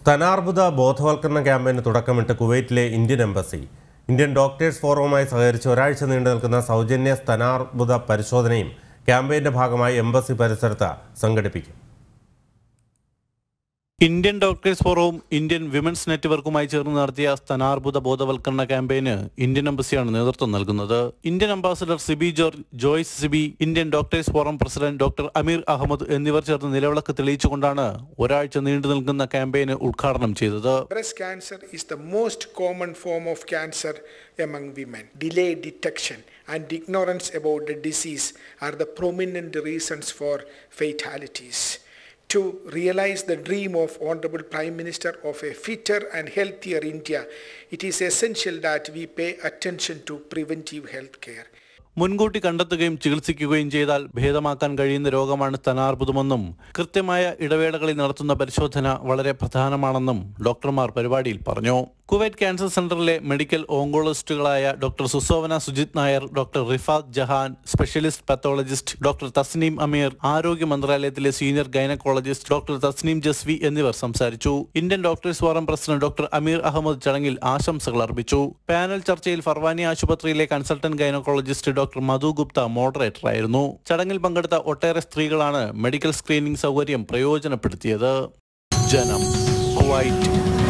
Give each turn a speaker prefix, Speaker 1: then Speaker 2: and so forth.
Speaker 1: സ്തനാർബുദ ബോധവൽക്കരണ ക്യാമ്പയിന് തുടക്കമിട്ട് കുവൈറ്റിലെ ഇന്ത്യൻ എംബസി ഇന്ത്യൻ ഡോക്ടേഴ്സ് ഫോറവുമായി സഹകരിച്ച് ഒരാഴ്ച നീണ്ടു നിൽക്കുന്ന സൗജന്യ സ്തനാർബുദ പരിശോധനയും ക്യാമ്പയിന്റെ ഭാഗമായി എംബസി പരിസരത്ത് സംഘടിപ്പിക്കും
Speaker 2: ഇന്ത്യൻ ഡോക്ടേഴ്സ് ഫോറവും ഇന്ത്യൻ വിമൻസ് നെറ്റ്വർക്കുമായി ചേർന്ന് നടത്തിയ സ്തനാർബുദ ബോധവൽക്കരണ ക്യാമ്പയിന് ഇന്ത്യൻ എംബസിയാണ് നേതൃത്വം നൽകുന്നത് Indian ambassador Sibi George Joyce Sibi Indian doctors forum president doctor Ameer Ahmed എന്നിവർ ചേർന്ന് നിലവിളക്ക് തെളിയിച്ചുകൊണ്ടാണ് ഒരാഴ്ച നീണ്ടു നിൽക്കുന്ന ക്യാമ്പയിന് ഉദ്ഘാടനം ചെയ്തത്
Speaker 3: Breast cancer is the most common form of cancer among women. Delayed detection and ignorance about the disease are the prominent reasons for fatalities. To realize the dream of Honorable Prime Minister of a fitter and healthier India, it is essential that we pay attention to preventive health care.
Speaker 2: മുൻകൂട്ടി കണ്ടെത്തുകയും ചികിത്സിക്കുകയും ചെയ്താൽ ഭേദമാക്കാൻ കഴിയുന്ന രോഗമാണ് സ്തനാർബുദമെന്നും കൃത്യമായ ഇടവേളകളിൽ നടത്തുന്ന പരിശോധന വളരെ പ്രധാനമാണെന്നും ഡോക്ടർമാർ പരിപാടിയിൽ പറഞ്ഞു കുവൈറ്റ് ക്യാൻസർ സെന്ററിലെ മെഡിക്കൽ ഓങ്കോളജിസ്റ്റുകളായ doctor Susovana Sujith Nair doctor Rifad Jahan specialist pathologist doctor Tasneem Ameer ആരോഗ്യ മന്ത്രാലയത്തിലെ senior gynaecologist doctor Tasneem Jasvi എന്നിവർ സംസാരിച്ചു Indian doctors forum president doctor Ameer Ahmed ചടങ്ങിൽ ആശംസകൾ അർപ്പിച്ചു പാനൽ ചർച്ചയിൽ ഫർവാനി ആശുപത്രിയിലെ consultant gynaecologist doctor Madhu Gupta moderator ആയിരുന്നു ചടങ്ങിൽ പങ്കെടുത്ത ഒട്ടേറെ സ്ത്രീകളാണ് മെഡിക്കൽ സ്ക്രീനിംഗ് സൗകര്യം പ്രയോജനപ്പെടുത്തിയത് ജനം കുവൈറ്റ്